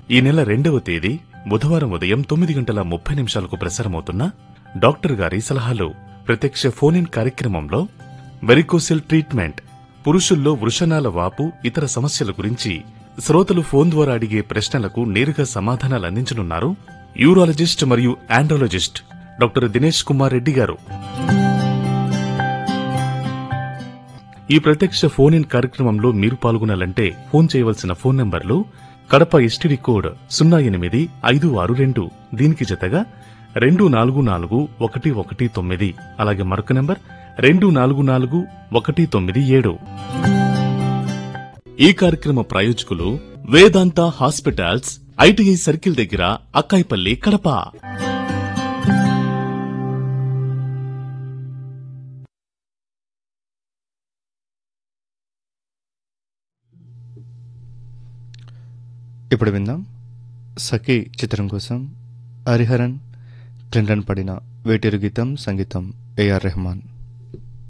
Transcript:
ఈ నెల రెండవ తేదీ బుధవారం ఉదయం తొమ్మిది గంటల ముప్పై నిమిషాలకు ప్రసారమవుతున్న డాక్టర్ గారి సలహాలు ప్రత్యక్ష ఫోన్ ఇన్ కార్యక్రమంలో వెరికోసిల్ ట్రీట్మెంట్ పురుషుల్లో వృషణాల వాపు ఇతర సమస్యల గురించి శ్రోతలు ఫోన్ ద్వారా అడిగే ప్రశ్నలకు నేరుగా సమాధానాలు అందించనున్నారు యూరాలజిస్ట్ మరియు ఆండ్రాలజిస్ట్ డాక్టర్ దినేష్ కుమార్ రెడ్డి గారు ఈ ప్రత్యక్ష ఫోన్ ఇన్ కార్యక్రమంలో మీరు పాల్గొనాలంటే ఫోన్ చేయవలసిన ఫోన్ నంబర్లు కడప ఎస్టీడీ కోడ్ సున్నా ఎనిమిది ఐదు ఆరు రెండు దీనికి జతగా రెండు నాలుగు నాలుగు ఒకటి ఒకటి తొమ్మిది అలాగే మరొక నంబర్ రెండు నాలుగు నాలుగు ఒకటి తొమ్మిది ఏడు ఈ కార్యక్రమ ప్రాయోజకులు వేదాంత హాస్పిటల్స్ ఐటీఐ సర్కిల్ దగ్గర అక్కాయిపల్లి కడప ఇప్పుడు విందాం సఖీ చిత్రం కోసం హరిహరన్ క్లింటన్ పడిన వేటేరు గీతం సంగీతం ఏఆర్ రెహమాన్